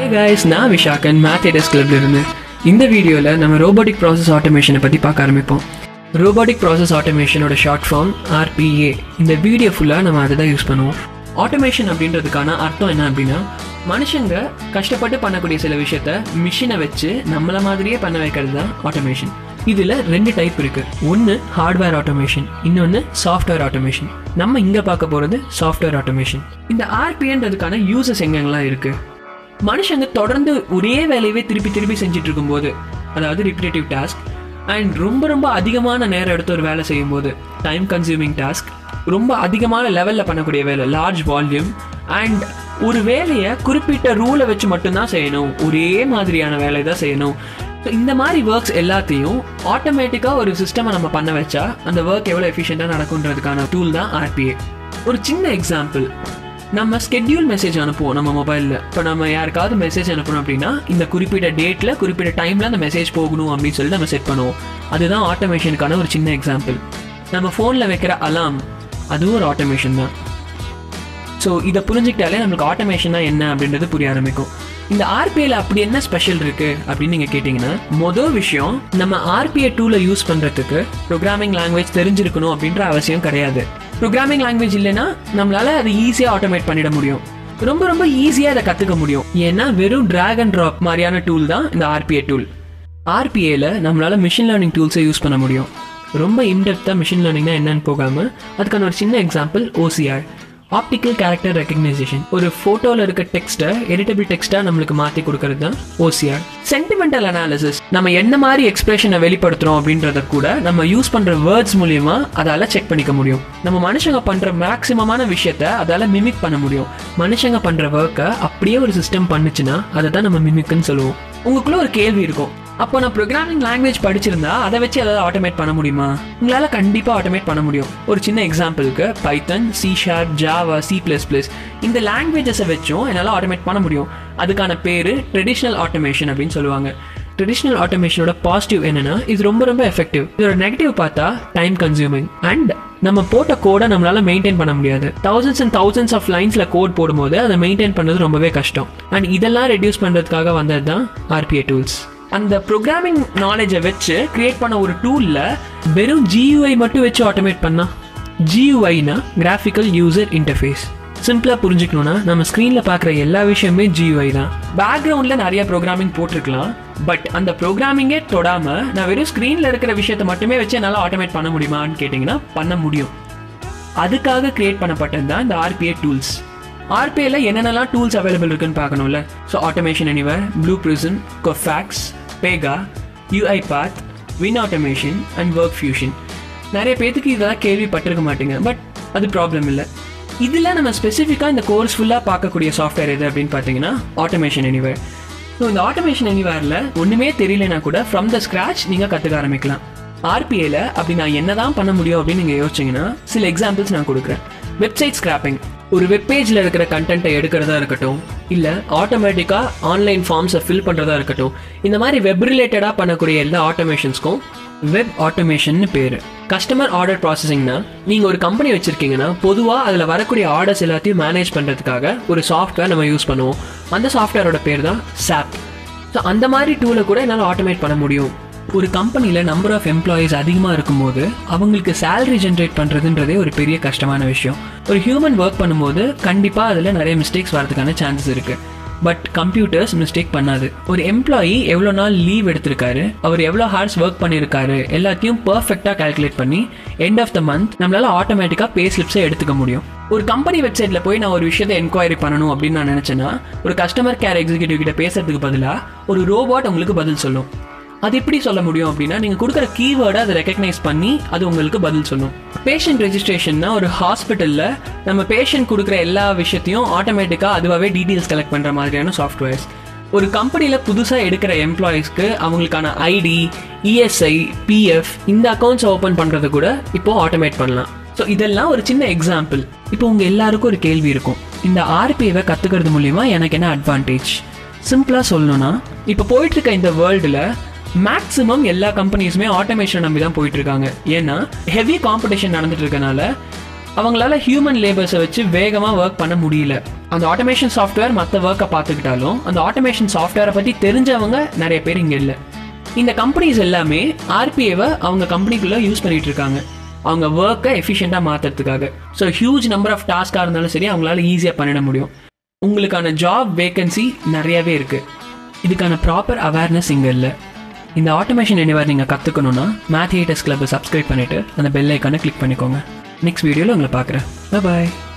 hi guys நான் விஷாக்கன் மேத்தேடஸ் கிளப்ல இருந்து இந்த வீடியோவில் நம்ம ரோபோட்டிக் ப்ராசஸ் ஆட்டோமேஷனை பற்றி பார்க்க ஆரம்பிப்போம் ரோபோட்டிக் ப்ராசஸ் ஆட்டோமேஷனோட ஷார்ட் ஃபார்ம் ஆர்பிஏ இந்த வீடியோ ஃபுல்லாக நம்ம அதை தான் யூஸ் பண்ணுவோம் ஆட்டோமேஷன் அப்படின்றதுக்கான அர்த்தம் என்ன அப்படின்னா மனுஷங்க கஷ்டப்பட்டு பண்ணக்கூடிய சில விஷயத்த மிஷினை வச்சு நம்மள மாதிரியே பண்ண வைக்கிறது தான் ஆட்டோமேஷன் இதுல ரெண்டு டைப் இருக்கு ஒன்னு ஹார்ட்வேர் ஆட்டோமேஷன் இன்னொன்னு சாஃப்ட்வேர் ஆட்டோமேஷன் நம்ம இங்க பார்க்க போறது சாஃப்ட்வேர் ஆட்டோமேஷன் இந்த ஆர்பின்றதுக்கான யூசஸ் எங்கெங்கெல்லாம் இருக்கு மனுஷங்க தொடர்ந்து ஒரே வேலையவே திருப்பி திருப்பி செஞ்சுட்டு இருக்கும்போது அதாவது ரிப்பிடேட்டிவ் டாஸ்க் அண்ட் ரொம்ப ரொம்ப அதிகமான நேரம் எடுத்து ஒரு வேலை செய்யும்போது டைம் கன்சியூமிங் டாஸ்க் ரொம்ப அதிகமான லெவலில் பண்ணக்கூடிய வேலை லார்ஜ் வால்யூம் அண்ட் ஒரு வேலையை குறிப்பிட்ட ரூலை வச்சு மட்டும்தான் செய்யணும் ஒரே மாதிரியான வேலை தான் செய்யணும் ஸோ இந்த மாதிரி ஒர்க்ஸ் எல்லாத்தையும் ஆட்டோமேட்டிக்காக ஒரு சிஸ்டமை நம்ம பண்ண வச்சா அந்த ஒர்க் எவ்வளோ எஃபிஷியண்ட்டாக நடக்குன்றதுக்கான டூல் தான் ஆர்பிஏ ஒரு சின்ன எக்ஸாம்பிள் நம்ம ஸ்கெட்யூல் மெசேஜ் அனுப்புவோம் நம்ம மொபைலில் இப்போ நம்ம யாருக்காவது மெசேஜ் அனுப்பணும் அப்படின்னா இந்த குறிப்பிட்ட டேட்டில் குறிப்பிட்ட டைமில் அந்த மெசேஜ் போகணும் அப்படின்னு சொல்லி நம்ம செட் பண்ணுவோம் அதுதான் ஆட்டோமேஷனுக்கான ஒரு சின்ன எக்ஸாம்பிள் நம்ம ஃபோனில் வைக்கிற அலாம் அதுவும் ஒரு ஆட்டோமேஷன் தான் ஸோ இதை புரிஞ்சுக்கிட்டாலே நம்மளுக்கு ஆட்டோமேஷனா என்ன அப்படின்றது புரிய ஆரம்பிக்கும் இந்த ஆர்பிஐல அப்படி என்ன ஸ்பெஷல் இருக்கு அப்படின்னு நீங்க கேட்டீங்கன்னா மொதல் விஷயம் நம்ம ஆர்பிஐ டூலை யூஸ் பண்றதுக்கு ப்ரோக்ராமிங் லாங்குவேஜ் தெரிஞ்சிருக்கணும் அப்படின்ற அவசியம் கிடையாது ப்ரோக்ராமிங் லாங்குவேஜ் இல்லைன்னா நம்மளால அதை ஈஸியாக ஆட்டோமேட் பண்ணிட முடியும் ரொம்ப ரொம்ப ஈஸியாக அதை கற்றுக்க முடியும் ஏன்னா வெறும் டிராக் அண்ட் ட்ராப் மாதிரியான டூல் தான் இந்த ஆர்பிஐ டூல் ஆர்பிஏல நம்மளால மிஷின் லேர்னிங் டூல்ஸை யூஸ் பண்ண முடியும் ரொம்ப இன்டெப்த்தாக மிஷின் லேர்னிங்னா என்னன்னு போகாமல் அதுக்கான ஒரு சின்ன example OCR optical character recognition ஒரு ஃபோட்டோவில் இருக்க டெக்ஸ்ட்டை எடிட்டபிள் டெக்ஸ்ட்டாக நம்மளுக்கு மாற்றி கொடுக்கறது தான் ஓசிஆர் சென்டிமெண்டல் அனாலிசிஸ் நம்ம என்ன மாதிரி எக்ஸ்பிரஷனை வெளிப்படுத்துகிறோம் அப்படின்றத கூட நம்ம யூஸ் பண்ணுற வேர்ட்ஸ் மூலியமா அதால் செக் பண்ணிக்க முடியும் நம்ம மனுஷங்க பண்ணுற மேக்ஸிமமான விஷயத்த அதால் மிமிக் பண்ண முடியும் மனுஷங்க பண்ணுற ஒர்க்கை அப்படியே ஒரு சிஸ்டம் பண்ணுச்சுன்னா அதை தான் நம்ம மிமிக்னு சொல்லுவோம் உங்களுக்குள்ள ஒரு கேள்வி இருக்கும் அப்போ நான் ப்ரோக்ராமிங் லாங்குவேஜ் படிச்சிருந்தா அதை வச்சு ஏதாவது ஆட்டோமேட் பண்ண முடியுமா உங்களால் கண்டிப்பாக ஆட்டோமேட் பண்ண முடியும் ஒரு சின்ன எக்ஸாம்பிளுக்கு Python C sharp Java C plus plus இந்த லாங்குவேஜஸை வச்சும் என்னால் ஆட்டோமேட் பண்ண முடியும் அதுக்கான பேர் ட்ரெடிஷ்னல் ஆட்டோமேஷன் அப்படின்னு சொல்லுவாங்க ட்ரெடிஷ்னல் ஆட்டோமேஷனோட பாசிட்டிவ் என்னன்னா இது ரொம்ப ரொம்ப எஃபெக்டிவ் இதோட நெகட்டிவ் பார்த்தா டைம் கன்சியூமிங் அண்ட் நம்ம போட்ட கோடை நம்மளால மெயின்டைன் பண்ண முடியாது தௌசண்ட்ஸ் அண்ட் தௌசண்ட்ஸ் ஆஃப் லைன்ஸ்ல கோட் போடும்போது அதை மெயின்டைன் பண்ணுறது ரொம்பவே கஷ்டம் அண்ட் இதெல்லாம் ரெடியூஸ் பண்ணுறதுக்காக வந்தது தான் ஆர்பிஐ டூல்ஸ் அந்த ப்ரோக்ராமிங் நாலேஜை வச்சு கிரியேட் பண்ண ஒரு டூலில் வெறும் ஜியூஐ மட்டும் வச்சு ஆட்டோமேட் பண்ணா ஜியூஐனா கிராஃபிக்கல் யூசர் இன்டர்ஃபேஸ் சிம்பிளாக புரிஞ்சுக்கணும்னா நம்ம ஸ்க்ரீனில் பார்க்குற எல்லா விஷயமே ஜியூஐ தான் பேக்ரவுண்டில் நிறைய ப்ரோக்ராமிங் போட்டிருக்கலாம் பட் அந்த ப்ரோக்ராமிங்கே தொடாமல் நான் வெறும் ஸ்க்ரீனில் இருக்கிற விஷயத்தை மட்டுமே வச்சு என்னால் ஆட்டோமேட் பண்ண முடியுமான்னு கேட்டிங்கன்னா பண்ண முடியும் அதுக்காக கிரியேட் பண்ணப்பட்டது தான் இந்த ஆர்பிஐ டூல்ஸ் ஆர்பிஐல என்னென்னலாம் டூல்ஸ் அவைலபிள் இருக்குன்னு பார்க்கணும்ல so Automation Anywhere Blue Prism Kofax Pega UiPath WinAutomation and WorkFusion நிறைய பேத்துக்கு இதெல்லாம் கேள்விப்பட்டிருக்க மாட்டீங்க பட் அது ப்ராப்ளம் இல்லை இதில் நம்ம ஸ்பெசிஃபிக்காக இந்த கோர்ஸ் ஃபுல்லாக பார்க்கக்கூடிய சாஃப்ட்வேர் எது அப்படின்னு பார்த்தீங்கன்னா ஆட்டோமேஷன் எனிவேர் ஸோ இந்த ஆட்டோமேஷன் எனிவேரில் ஒன்றுமே தெரியலனா கூட ஃப்ரம் த ஸ்க்ராச் நீங்கள் கற்றுக்க ஆரம்பிக்கலாம் ஆர்பிஐல அப்படி நான் என்னதான் பண்ண முடியும் அப்படின்னு நீங்கள் யோசிச்சிங்கன்னா சில எக்ஸாம்பிள்ஸ் நான் கொடுக்குறேன் வெப்சைட் ஸ்கிராப்பிங் ஒரு வெப்பேஜில் இருக்கிற கண்டென்ட்டை எடுக்கிறதா இருக்கட்டும் இல்லை ஆட்டோமேட்டிக்காக ஆன்லைன் ஃபார்ம்ஸை ஃபில் பண்ணுறதா இருக்கட்டும் இந்த மாதிரி வெப் ரிலேட்டடாக பண்ணக்கூடிய எல்லா ஆட்டோமேஷன்ஸ்க்கும் வெப் ஆட்டோமேஷன் பேர் கஸ்டமர் ஆர்டர் ப்ராசஸிங்னா நீங்கள் ஒரு கம்பெனி வச்சுருக்கீங்கன்னா பொதுவாக அதில் வரக்கூடிய ஆர்டர்ஸ் எல்லாத்தையும் மேனேஜ் பண்ணுறதுக்காக ஒரு சாஃப்ட்வேர் நம்ம யூஸ் பண்ணுவோம் அந்த சாஃப்ட்வேரோட பேர் தான் சாப் ஸோ அந்த மாதிரி டூலை கூட என்னால் ஆட்டோமேட் பண்ண முடியும் ஒரு கம்பெனியில் நம்பர் ஆஃப் எம்ப்ளாயீஸ் அதிகமாக இருக்கும்போது அவங்களுக்கு சேலரி ஜென்ரேட் பண்ணுறதுன்றதே ஒரு பெரிய கஷ்டமான விஷயம் ஒரு ஹியூமன் ஒர்க் பண்ணும்போது கண்டிப்பாக அதில் நிறைய மிஸ்டேக்ஸ் வரதுக்கான சான்சஸ் இருக்குது பட் கம்ப்யூட்டர்ஸ் மிஸ்டேக் பண்ணாது ஒரு எம்ப்ளாயி எவ்வளோ நாள் லீவ் எடுத்திருக்காரு அவர் எவ்வளோ ஹார்ஸ் ஒர்க் பண்ணியிருக்காரு எல்லாத்தையும் பர்ஃபெக்டாக கால்குலேட் பண்ணி எண்ட் ஆஃப் த மந்த் நம்மளால ஆட்டோமேட்டிக்காக பே ஸ்லிப்ஸை எடுத்துக்க முடியும் ஒரு கம்பெனி வெப்சைட்டில் போய் நான் ஒரு விஷயத்தை என்கொயரி பண்ணணும் அப்படின்னு நான் நினச்சேன்னா ஒரு கஸ்டமர் கேர் எக்ஸிக்யூட்டிவ் கிட்ட பேசுறதுக்கு பதிலாக ஒரு ரோபோட் உங்களுக்கு பதில் சொல்லும் அது எப்படி சொல்ல முடியும் அப்படின்னா நீங்கள் கொடுக்குற கீவேர்டை அதை ரெக்கக்னைஸ் பண்ணி அது உங்களுக்கு பதில் சொல்லும் பேஷண்ட் ரெஜிஸ்ட்ரேஷன்னா ஒரு ஹாஸ்பிட்டலில் நம்ம பேஷண்ட் கொடுக்குற எல்லா விஷயத்தையும் ஆட்டோமேட்டிக்காக அதுவாகவே டீட்டெயில்ஸ் கலெக்ட் பண்ணுற மாதிரியான சாஃப்ட்வேர்ஸ் ஒரு கம்பெனியில் புதுசாக எடுக்கிற எம்ப்ளாயீஸ்க்கு அவங்களுக்கான ஐடி இஎஸ்ஐ பிஎஃப் இந்த அக்கௌண்ட்ஸ் ஓப்பன் பண்ணுறது கூட இப்போ ஆட்டோமேட் பண்ணலாம் ஸோ இதெல்லாம் ஒரு சின்ன எக்ஸாம்பிள் இப்போ உங்கள் எல்லாருக்கும் ஒரு கேள்வி இருக்கும் இந்த ஆர்பிஐவை கற்றுக்கிறது மூலிமா எனக்கு என்ன அட்வான்டேஜ் சிம்பிளாக சொல்லணும்னா இப்போ போயிட்டு இருக்க இந்த வேர்ல்டில் மேக்ஸிமம் எல்லா கம்பெனிஸுமே ஆட்டோமேஷன் நம்பி தான் போயிட்டு இருக்காங்க ஏன்னா ஹெவி காம்படிஷன் நடந்துட்டு இருக்கனால அவங்களால ஹியூமன் லேபர்ஸை வச்சு வேகமாக ஒர்க் பண்ண முடியல அந்த ஆட்டோமேஷன் சாஃப்ட்வேர் மற்ற ஒர்க்கை பார்த்துக்கிட்டாலும் அந்த ஆட்டோமேஷன் சாஃப்ட்வேரை பற்றி தெரிஞ்சவங்க நிறைய பேர் இங்கே இல்லை இந்த கம்பெனிஸ் எல்லாமே ஆர்பிஏவை அவங்க கம்பெனிக்குள்ளே யூஸ் பண்ணிட்டு இருக்காங்க அவங்க ஒர்க்கை எஃபிஷியண்டாக மாற்றுறதுக்காக ஸோ ஹியூஜ் நம்பர் ஆஃப் டாஸ்காக இருந்தாலும் சரி அவங்களால ஈஸியாக பண்ணிட முடியும் உங்களுக்கான ஜாப் வேகன்சி நிறையவே இருக்குது இதுக்கான ப்ராப்பர் அவேர்னஸ் இங்கே இல்லை இந்த ஆட்டோமேஷன் எனிவர் நீங்கள் கற்றுக்கணுன்னா மேத் ஹேட்டர்ஸ் கிளப்பை சப்ஸ்கிரைப் பண்ணிவிட்டு அந்த பெல் ஐக்கானை கிளிக் பண்ணிக்கோங்க நெக்ஸ்ட் வீடியோவில் உங்களை பார்க்குறேன் பாய்